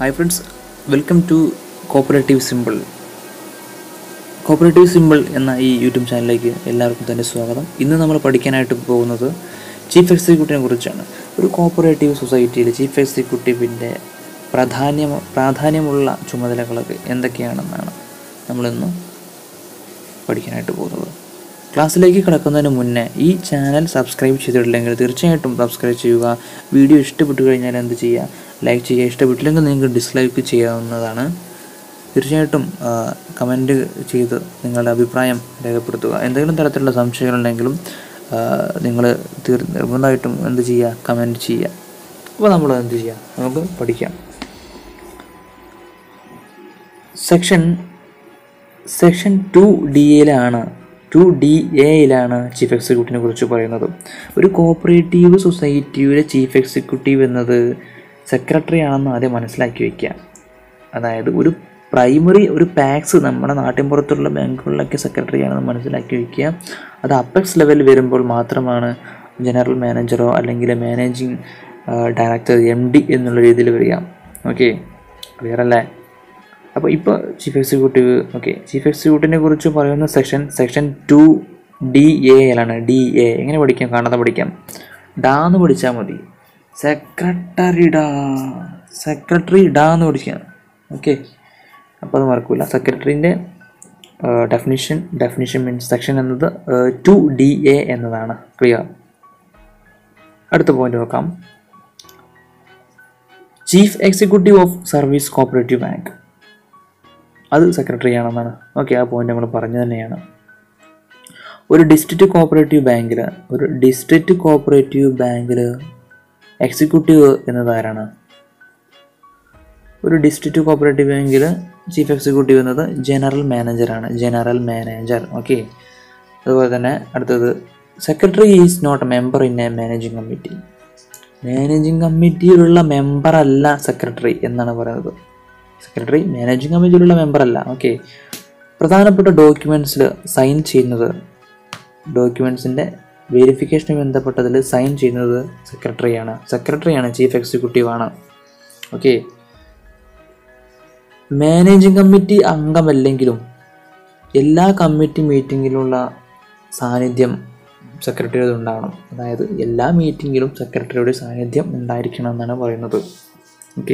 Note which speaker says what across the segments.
Speaker 1: hi friends welcome to cooperative simple cooperative simple എന്ന ഈ YouTube ചാനലിലേക്ക് എല്ലാവർക്കും തന്നെ സ്വാഗതം ഇന്ന് നമ്മൾ പഠിക്കാനായിട്ട് പോകുന്നത് ചീഫ് എക്സിക്യൂട്ടീവിനെ കുറിച്ചാണ് ഒരു കോപ്പറേറ്റീവ് സൊസൈറ്റിയിൽ ചീഫ് എക്സിക്യൂട്ടീവിൻ്റെ പ്രാധാന്യം പ്രാധാന്യമുള്ള ചുമതലകളൊക്കെ എന്തൊക്കെയാണെന്നാണ് നമ്മളിന്ന് പഠിക്കാനായിട്ട് പോകുന്നത് ക്ലാസ്സിലേക്ക് കിടക്കുന്നതിന് മുന്നേ ഈ ചാനൽ സബ്സ്ക്രൈബ് ചെയ്തിട്ടില്ലെങ്കിൽ തീർച്ചയായിട്ടും സബ്സ്ക്രൈബ് ചെയ്യുക വീഡിയോ ഇഷ്ടപ്പെട്ടു കഴിഞ്ഞാൽ എന്ത് ചെയ്യുക ലൈക്ക് ചെയ്യുക ഇഷ്ടപ്പെട്ടില്ലെങ്കിൽ നിങ്ങൾക്ക് ഡിസ്ലൈക്ക് ചെയ്യാവുന്നതാണ് തീർച്ചയായിട്ടും കമൻറ്റ് ചെയ്ത് നിങ്ങളുടെ അഭിപ്രായം രേഖപ്പെടുത്തുക എന്തെങ്കിലും തരത്തിലുള്ള സംശയങ്ങളുണ്ടെങ്കിലും നിങ്ങൾ തീർ നിർബന്ധമായിട്ടും എന്ത് ചെയ്യുക കമൻറ്റ് ചെയ്യുക അപ്പോൾ നമ്മൾ എന്ത് ചെയ്യുക നമുക്ക് പഠിക്കാം സെക്ഷൻ സെക്ഷൻ ടു ഡി എയിലാണ് ടു ഡി എയിലാണ് ചീഫ് എക്സിക്യൂട്ടീവിനെ കുറിച്ച് പറയുന്നത് ഒരു കോപ്പറേറ്റീവ് സൊസൈറ്റിയുടെ ചീഫ് എക്സിക്യൂട്ടീവ് എന്നത് സെക്രട്ടറി ആണെന്ന് ആദ്യം മനസ്സിലാക്കി വയ്ക്കുക അതായത് ഒരു പ്രൈമറി ഒരു പാക്സ് നമ്മുടെ നാട്ടിൻപുറത്തുള്ള ബാങ്കുകളിലൊക്കെ സെക്രട്ടറി ആണെന്ന് മനസ്സിലാക്കി വയ്ക്കുക അത് അപ്പെക്സ് ലെവൽ വരുമ്പോൾ മാത്രമാണ് ജനറൽ മാനേജറോ അല്ലെങ്കിൽ മാനേജിങ് ഡയറക്ടർ എം ഡി എന്നുള്ള രീതിയിൽ വരിക ഓക്കെ ക്ലിയർ അല്ലേ അപ്പോൾ ഇപ്പോൾ ചീഫ് എക്സിക്യൂട്ടീവ് ഓക്കെ ചീഫ് എക്സിക്യൂട്ടീവിനെ കുറിച്ച് പറയുന്ന സെക്ഷൻ സെക്ഷൻ ടു ഡി എയിലാണ് ഡി എ എങ്ങനെ പഠിക്കാം കാണാതെ പഠിക്കാം ഡാ എന്ന് പഠിച്ചാൽ മതി സെക്രട്ടറി ഡാ സെക്രട്ടറി ഡാ എന്ന് പഠിക്കാം ഓക്കെ അപ്പോൾ അത് മറക്കില്ല സെക്രട്ടറിൻ്റെ ഡെഫിനിഷൻ ഡെഫിനിഷൻ മീൻസ് സെക്ഷൻ എന്നത് ടു ഡി എ എന്നതാണ് ക്ലിയർ അടുത്ത പോയിന്റ് നോക്കാം chief executive of service cooperative bank അത് സെക്രട്ടറി ആണെന്നാണ് ഓക്കെ ആ പോയിന്റ് നമ്മൾ പറഞ്ഞു തന്നെയാണ് ഒരു ഡിസ്ട്രിക്റ്റ് കോപ്പറേറ്റീവ് ബാങ്കിൽ ഒരു ഡിസ്ട്രിക്റ്റ് കോപ്പറേറ്റീവ് ബാങ്കിൽ എക്സിക്യൂട്ടീവ് എന്നത് ആരാണ് ഒരു ഡിസ്ട്രിക്റ്റ് കോപ്പറേറ്റീവ് ബാങ്കിൽ ചീഫ് എക്സിക്യൂട്ടീവ് എന്നത് ജനറൽ മാനേജറാണ് ജനറൽ മാനേജർ ഓക്കെ അതുപോലെ തന്നെ അടുത്തത് secretary is not a member in a managing committee managing കമ്മിറ്റിയിലുള്ള മെമ്പർ അല്ല സെക്രട്ടറി എന്നാണ് പറയുന്നത് സെക്രട്ടറി മാനേജിങ് കമ്മിറ്റിയിലുള്ള മെമ്പർ അല്ല ഓക്കെ പ്രധാനപ്പെട്ട ഡോക്യുമെൻറ്റ്സിൽ സൈൻ ചെയ്യുന്നത് ഡോക്യുമെൻറ്റ്സിൻ്റെ വെരിഫിക്കേഷന് ബന്ധപ്പെട്ടതിൽ സൈൻ ചെയ്യുന്നത് സെക്രട്ടറിയാണ് സെക്രട്ടറിയാണ് ചീഫ് എക്സിക്യൂട്ടീവ് ആണ് ഓക്കെ മാനേജിങ് കമ്മിറ്റി അംഗമല്ലെങ്കിലും എല്ലാ കമ്മിറ്റി മീറ്റിങ്ങിലുള്ള സാന്നിധ്യം സെക്രട്ടറിയുടെ ഉണ്ടാവണം അതായത് എല്ലാ മീറ്റിങ്ങിലും സെക്രട്ടറിയുടെ സാന്നിധ്യം ഉണ്ടായിരിക്കണം എന്നാണ് പറയുന്നത് ഓക്കെ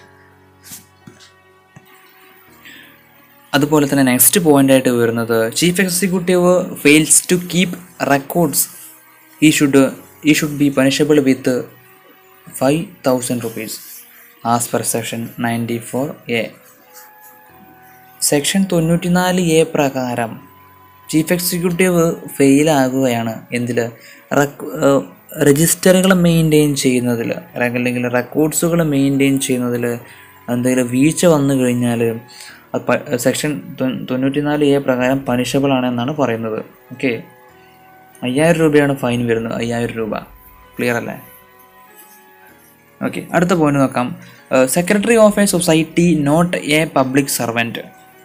Speaker 1: അതുപോലെ തന്നെ നെക്സ്റ്റ് പോയിന്റ് ആയിട്ട് വരുന്നത് chief executive fails to keep records he should he should be punishable with five thousand rupees as per section ninety four A section തൊണ്ണൂറ്റിനാല് എ പ്രകാരം ചീഫ് എക്സിക്യൂട്ടീവ് ഫെയിൽ ആകുകയാണ് എന്തിൽ രജിസ്റ്ററുകൾ മെയിൻറ്റെയിൻ ചെയ്യുന്നതിൽ അല്ലെങ്കിൽ റെക്കോർഡ്സുകൾ മെയിൻറ്റെയിൻ ചെയ്യുന്നതിൽ എന്തെങ്കിലും വീഴ്ച വന്നു കഴിഞ്ഞാൽ സെക്ഷൻ തൊണ്ണൂറ്റിനാല് എ പ്രകാരം പണിഷബിൾ ആണ് എന്നാണ് പറയുന്നത് ഓക്കെ അയ്യായിരം രൂപയാണ് ഫൈൻ വരുന്നത് അയ്യായിരം രൂപ ക്ലിയർ അല്ലേ ഓക്കെ അടുത്ത പോയിന്റ് നോക്കാം secretary of a society not a public servant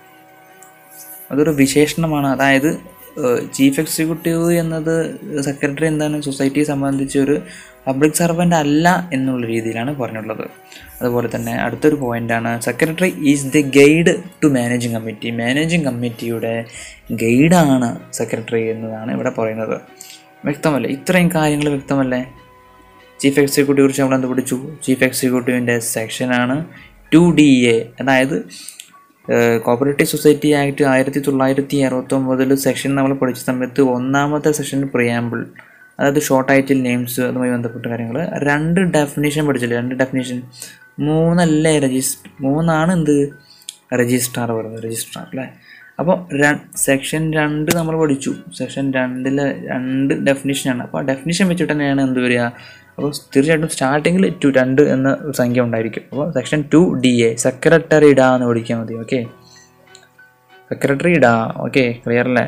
Speaker 1: അതൊരു വിശേഷണമാണ് അതായത് ചീഫ് എക്സിക്യൂട്ടീവ് എന്നത് സെക്രട്ടറി എന്താണ് സൊസൈറ്റിയെ സംബന്ധിച്ച് ഒരു പബ്ലിക് സർവൻ്റ് അല്ല എന്നുള്ള രീതിയിലാണ് പറഞ്ഞിട്ടുള്ളത് അതുപോലെ തന്നെ അടുത്തൊരു പോയിൻ്റാണ് secretary is the guide to managing committee managing കമ്മിറ്റിയുടെ ഗൈഡാണ് സെക്രട്ടറി എന്നതാണ് ഇവിടെ പറയുന്നത് വ്യക്തമല്ലേ ഇത്രയും കാര്യങ്ങൾ വ്യക്തമല്ലേ ചീഫ് എക്സിക്യൂട്ടീവ് കുറിച്ച് നമ്മൾ എന്ത് പഠിച്ചു ചീഫ് എക്സിക്യൂട്ടീവിൻ്റെ സെക്ഷനാണ് ടു ഡി എ അതായത് കോപ്പറേറ്റീവ് സൊസൈറ്റി ആക്ട് ആയിരത്തി തൊള്ളായിരത്തി അറുപത്തൊമ്പതിൽ സെക്ഷൻ നമ്മൾ പഠിച്ച സമയത്ത് ഒന്നാമത്തെ സെഷൻ പ്രിയാമ്പിൾ അതായത് ഷോർട്ട് ടൈറ്റിൽ നെയിംസ് അതുമായി ബന്ധപ്പെട്ട കാര്യങ്ങൾ രണ്ട് ഡെഫിനേഷൻ പഠിച്ചില്ലേ രണ്ട് ഡെഫിനേഷൻ മൂന്നല്ലേ രജിസ്റ്റർ മൂന്നാണ് എന്ത് രജിസ്ട്രാർ പറയുന്നത് രജിസ്ട്രാർ അല്ലേ അപ്പോൾ സെക്ഷൻ രണ്ട് നമ്മൾ പഠിച്ചു സെക്ഷൻ രണ്ടിലെ രണ്ട് ഡെഫിനേഷനാണ് അപ്പോൾ ആ ഡെഫിനേഷൻ വെച്ചിട്ട് തന്നെയാണ് എന്ത് വരിക അപ്പോൾ തീർച്ചയായിട്ടും സ്റ്റാർട്ടിങ്ങിൽ ടു രണ്ട് എന്ന സംഖ്യ ഉണ്ടായിരിക്കും അപ്പോൾ section two D A secretary ഡാ എന്ന് പഠിക്കാൻ മതി ഓക്കെ സെക്രട്ടറി ഡാ ഓക്കെ ക്ലിയർ അല്ലേ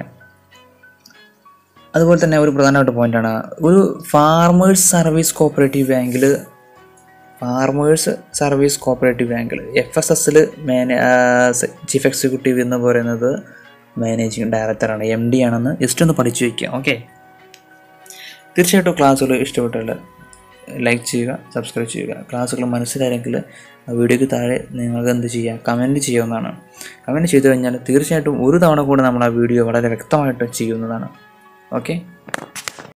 Speaker 1: അതുപോലെ തന്നെ ഒരു പ്രധാനപ്പെട്ട പോയിന്റാണ് ഒരു ഫാർമേഴ്സ് സർവീസ് കോപ്പറേറ്റീവ് ബാങ്കിൽ ഫാർമേഴ്സ് സർവീസ് കോപ്പറേറ്റീവ് ബാങ്കിൽ എഫ് എസ് എസിൽ മാനേ ചീഫ് എക്സിക്യൂട്ടീവ് എന്ന് പറയുന്നത് മാനേജിങ് ഡയറക്ടറാണ് എം ഡി ആണെന്ന് ജസ്റ്റ് ഒന്ന് പഠിച്ചു വയ്ക്കുക ഓക്കെ തീർച്ചയായിട്ടും ക്ലാസ്സുകൾ ഇഷ്ടപ്പെട്ടുള്ള ലൈക്ക് ചെയ്യുക സബ്സ്ക്രൈബ് ചെയ്യുക ക്ലാസ്സുകൾ മനസ്സിലായെങ്കിൽ ആ വീഡിയോയ്ക്ക് താഴെ നിങ്ങൾക്ക് എന്ത് ചെയ്യുക കമൻറ്റ് ചെയ്യാവുന്നതാണ് കമൻറ്റ് ചെയ്തു കഴിഞ്ഞാൽ തീർച്ചയായിട്ടും ഒരു തവണ കൂടെ നമ്മൾ ആ വീഡിയോ വളരെ വ്യക്തമായിട്ട് ചെയ്യുന്നതാണ് ഓക്കെ